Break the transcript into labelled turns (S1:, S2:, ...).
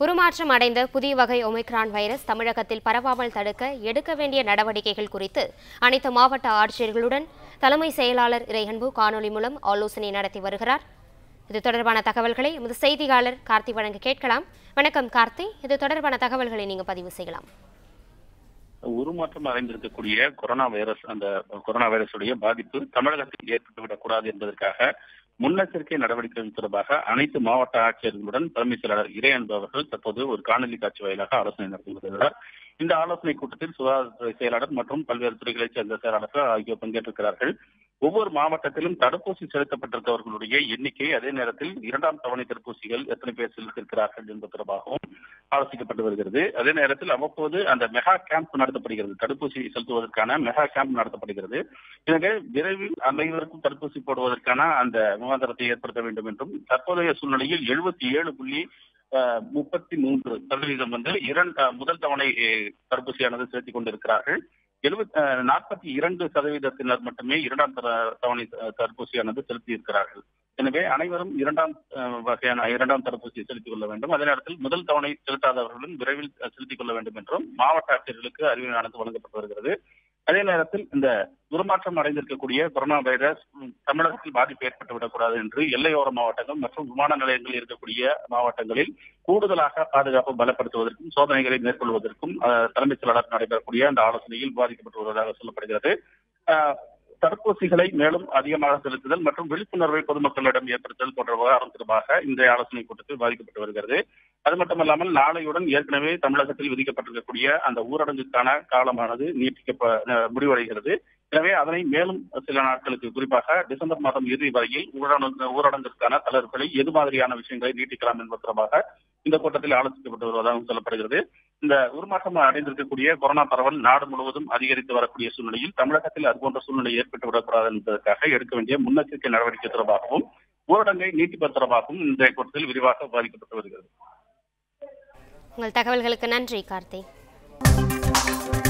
S1: உருமாற்றம் அடைந்த புதிய வகை ஒமிக்ரான் வைரஸ் தமிழகத்தில் பரவாமல் தடுக்க எடுக்க வேண்டிய நடவடிக்கைகள் குறித்து அனைத்து மாவட்ட ஆட்சியர்களுடன் தலைமை செயலாளர் இறையன்பு காணொலி மூலம் ஆலோசனை நடத்தி வருகிறார் இது தொடர்பான தகவல்களை எமது செய்தியாளர் கார்த்தி வழங்க கேட்கலாம் வணக்கம் கார்த்தி இது தொடர்பான தகவல்களை நீங்க பதிவு செய்யலாம்
S2: உருமாற்றம் அடைந்திருக்கக்கூடிய கொரோனா வைரஸ் அந்த கொரோனா வைரஸுடைய பாதிப்பு தமிழகத்தில் ஏற்பட்டுவிடக் கூடாது என்பதற்காக முன்னெச்சரிக்கை நடவடிக்கைகள் தொடர்பாக அனைத்து மாவட்ட ஆட்சியர்களுடன் தலைமை செயலாளர் இறை அன்பு அவர்கள் தற்போது ஒரு காணொலி காட்சி வாயிலாக ஆலோசனை நடத்தி வருகிறார் இந்த ஆலோசனை கூட்டத்தில் சுகாதாரத்துறை செயலாளர் மற்றும் பல்வேறு துறைகளைச் சேர்ந்த செயலாளர்கள் ஆகியோர் பங்கேற்றிருக்கிறார்கள் ஒவ்வொரு மாவட்டத்திலும் தடுப்பூசி செலுத்தப்பட்டிருக்கவர்களுடைய எண்ணிக்கை அதே நேரத்தில் இரண்டாம் தவணை தடுப்பூசிகள் எத்தனை பேர் செலுத்திருக்கிறார்கள் என்பது தொடர்பாகவும் ஆலோசிக்கப்பட்டு வருகிறது அதே நேரத்தில் அவ்வப்போது அந்த மெகா கேம்ப் நடத்தப்படுகிறது தடுப்பூசி செலுத்துவதற்கான மெகா கேம்ப் நடத்தப்படுகிறது எனவே விரைவில் அனைவருக்கும் தடுப்பூசி போடுவதற்கான அந்த முகாந்திரத்தை ஏற்படுத்த வேண்டும் என்றும் தற்போதைய சூழ்நிலையில் எழுபத்தி ஏழு புள்ளி முப்பத்தி மூன்று சதவீதம் வந்து இரண்டு முதல் தவணை தடுப்பூசியானது செலுத்திக் கொண்டிருக்கிறார்கள் எழுபத் நாற்பத்தி இரண்டு சதவீதத்தினர் மட்டுமே இரண்டாம் தவணை தடுப்பூசியானது செலுத்தி இருக்கிறார்கள் எனவே அனைவரும் இரண்டாம் வகையான இரண்டாம் தடுப்பூசி செலுத்திக் கொள்ள வேண்டும் அதே நேரத்தில் முதல் தவணை செலுத்தாதவர்களும் விரைவில் செலுத்திக் கொள்ள வேண்டும் என்றும் மாவட்ட ஆட்சியர்களுக்கு அறிவினானது வழங்கப்பட்டு வருகிறது அதே நேரத்தில் இந்த உருமாற்றம் அடைந்திருக்கக்கூடிய கொரோனா வைரஸ் தமிழகத்தில் பாதிப்பு ஏற்பட்டு விடக்கூடாது என்று எல்லையோர மாவட்டங்கள் மற்றும் விமான நிலையங்கள் இருக்கக்கூடிய மாவட்டங்களில் கூடுதலாக பாதுகாப்பு பலப்படுத்துவதற்கும் சோதனைகளை மேற்கொள்வதற்கும் தலைமைச் செயலாளர் நடைபெறக்கூடிய அந்த ஆலோசனையில் விவாதிக்கப்பட்டு வருவதாக சொல்லப்படுகிறது தடுப்பூசிகளை மேலும் அதிகமாக செலுத்துதல் மற்றும் விழிப்புணர்வை பொதுமக்களிடம் ஏற்படுத்துதல் போன்ற விவகாரம் தொடர்பாக இந்த ஆலோசனை கூட்டத்தில் விவாதிக்கப்பட்டு வருகிறது அது மட்டுமல்லாமல் நாளையுடன் ஏற்கனவே தமிழகத்தில் விதிக்கப்பட்டிருக்கக்கூடிய அந்த ஊரடங்குக்கான காலமானது நீட்டிக்க முடிவடைகிறது எனவே அதனை மேலும் சில நாட்களுக்கு குறிப்பாக டிசம்பர் மாதம் இறுதி வரையில் ஊரடங்கு ஊரடங்கிற்கான தளர்வுகளை எது மாதிரியான விஷயங்களை நீட்டிக்கலாம் என்பது தொடர்பாக இந்த கூட்டத்தில் ஆலோசிக்கப்பட்டு வருவதாகவும் சொல்லப்படுகிறது இந்த உருமாற்றம் அடைந்திருக்கக்கூடிய கொரோனா பரவல் நாடு முழுவதும் அதிகரித்து வரக்கூடிய சூழ்நிலையில் தமிழகத்தில் அதுபோன்ற சூழ்நிலை ஏற்பட்டு விடக்கூடாது என்பதற்காக எடுக்க வேண்டிய முன்னெச்சரிக்கை நடவடிக்கை தொடர்பாகவும் ஊரடங்கை நீட்டிப்பது தொடர்பாகவும் இந்த கூட்டத்தில் விரிவாக விவாதிக்கப்பட்டு வருகிறது
S1: உங்கள் தகவல்களுக்கு நன்றி கார்த்தி